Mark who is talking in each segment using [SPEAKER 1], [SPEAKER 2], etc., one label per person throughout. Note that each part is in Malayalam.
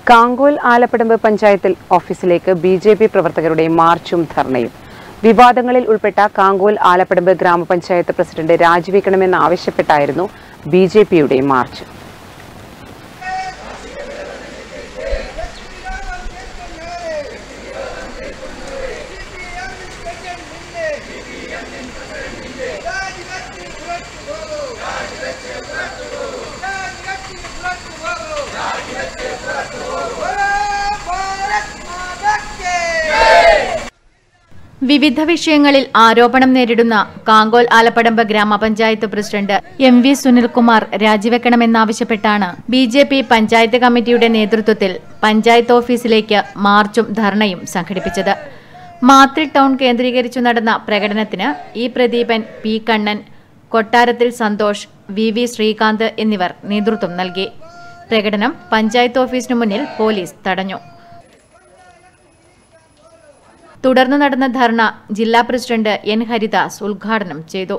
[SPEAKER 1] കാങ്കോൽ ആലപ്പടമ്പ് പഞ്ചായത്തിൽ ഓഫീസിലേക്ക് ബി ജെ പി പ്രവർത്തകരുടെ മാർച്ചും ധർണയും വിവാദങ്ങളിൽ ഉൾപ്പെട്ട കാങ്കോൽ ആലപ്പടമ്പ് ഗ്രാമപഞ്ചായത്ത് പ്രസിഡന്റ് രാജിവെക്കണമെന്ന് ആവശ്യപ്പെട്ടായിരുന്നു ബി ജെ പിയുടെ മാർച്ച്
[SPEAKER 2] വിവിധ വിഷയങ്ങളിൽ ആരോപണം നേരിടുന്ന കാങ്കോൽ ആലപ്പടമ്പ് ഗ്രാമപഞ്ചായത്ത് പ്രസിഡന്റ് എം വി സുനിൽകുമാർ രാജിവെക്കണമെന്നാവശ്യപ്പെട്ടാണ് ബി ജെ പി പഞ്ചായത്ത് കമ്മിറ്റിയുടെ നേതൃത്വത്തിൽ പഞ്ചായത്ത് ഓഫീസിലേക്ക് മാർച്ചും ധർണയും സംഘടിപ്പിച്ചത് മാത്രി ടൗൺ കേന്ദ്രീകരിച്ചു നടന്ന പ്രകടനത്തിന് ഇ പ്രദീപൻ പി കണ്ണൻ കൊട്ടാരത്തിൽ സന്തോഷ് വി വി ശ്രീകാന്ത് എന്നിവർ നേതൃത്വം നൽകി പ്രകടനം പഞ്ചായത്ത് ഓഫീസിനു മുന്നിൽ പോലീസ് തടഞ്ഞു തുടർന്ന് നടന്ന ധർണ ജില്ലാ പ്രസിഡന്റ് എൻ ഹരിദാസ് ഉദ്ഘാടനം ചെയ്തു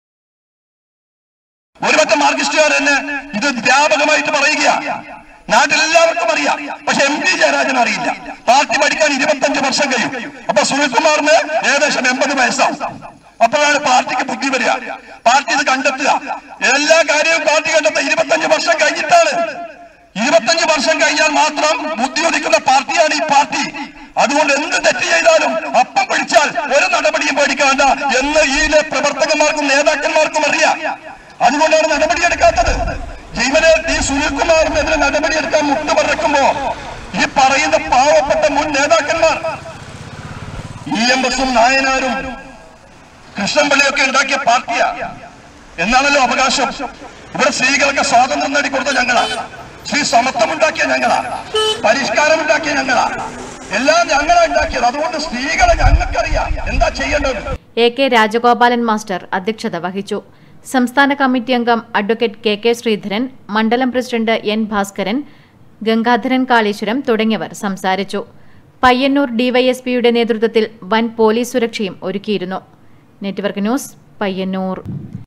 [SPEAKER 3] ഒരുപറ്റം മാർക്സിസ്റ്റുകാർ തന്നെ ഇത് വ്യാപകമായിട്ട് പറയുക നാട്ടിലെല്ലാവർക്കും അറിയാം പക്ഷെ എം പി ജയരാജൻ അറിയില്ല പാർട്ടി പഠിക്കാൻ ഇരുപത്തഞ്ച് വർഷം കഴിയും അപ്പൊ സുനിൽകുമാറിന് ഏകദേശം എൺപത് വയസ്സാവും അപ്പോഴാണ് പാർട്ടിക്ക് ബുദ്ധി വരിക പാർട്ടി ഇത് കണ്ടെത്തുക എല്ലാ കാര്യവും പാർട്ടി കണ്ടെത്തുക ഇരുപത്തഞ്ച് വർഷം കഴിഞ്ഞിട്ടാണ് ഇരുപത്തഞ്ച് വർഷം കഴിഞ്ഞാൽ മാത്രം ബുദ്ധി ഒതുക്കുന്ന പാർട്ടിയാണ് ഈ പാർട്ടി അതുകൊണ്ട് എന്ത് തെറ്റ് ചെയ്താലും അപ്പം പിടിച്ചാൽ ഒരു നടപടിയും പേടിക്കാണ്ട എന്ന് ഈ പ്രവർത്തകന്മാർക്കും നേതാക്കന്മാർക്കും അറിയാം അതുകൊണ്ടാണ് നടപടിയെടുക്കാത്തത് ഇവര് ഈ സുനിൽകുമാറിനെതിരെ നടപടിയെടുക്കാൻ മുട്ടുപറക്കുമ്പോ ഈ പറയുന്ന പാവപ്പെട്ട മുൻ നേതാക്കന്മാർ ഇ എം എസും നായനാരും കൃഷ്ണൻപിള്ളിയൊക്കെ ഉണ്ടാക്കിയ പാർട്ടിയാ എന്നാണല്ലോ അവകാശം ഇവിടെ സ്ത്രീകൾക്ക് സ്വാതന്ത്ര്യം നേടിക്കൊടുത്ത ഞങ്ങളാ സ്ത്രീ സമത്വം ഉണ്ടാക്കിയ ഞങ്ങളാ പരിഷ്കാരം ഉണ്ടാക്കിയ ഞങ്ങളാ എല്ലാം ഞങ്ങളാ ഉണ്ടാക്കിയത് അതുകൊണ്ട് സ്ത്രീകളെ ഞങ്ങൾക്കറിയാം എന്താ ചെയ്യേണ്ടത്
[SPEAKER 2] എ കെ രാജഗോപാലൻ മാസ്റ്റർ അധ്യക്ഷത വഹിച്ചു സംസ്ഥാന കമ്മിറ്റി അംഗം അഡ്വക്കേറ്റ് കെ കെ ശ്രീധരൻ മണ്ഡലം പ്രസിഡന്റ് എൻ ഭാസ്കരൻ ഗംഗാധരൻ കാളീശ്വരം തുടങ്ങിയവർ സംസാരിച്ചു പയ്യന്നൂർ ഡിവൈഎസ്പിയുടെ നേതൃത്വത്തിൽ വൻ പോലീസ് സുരക്ഷയും ഒരുക്കിയിരുന്നു നെറ്റ്വർക്ക് ന്യൂസ് പയ്യന്നൂർ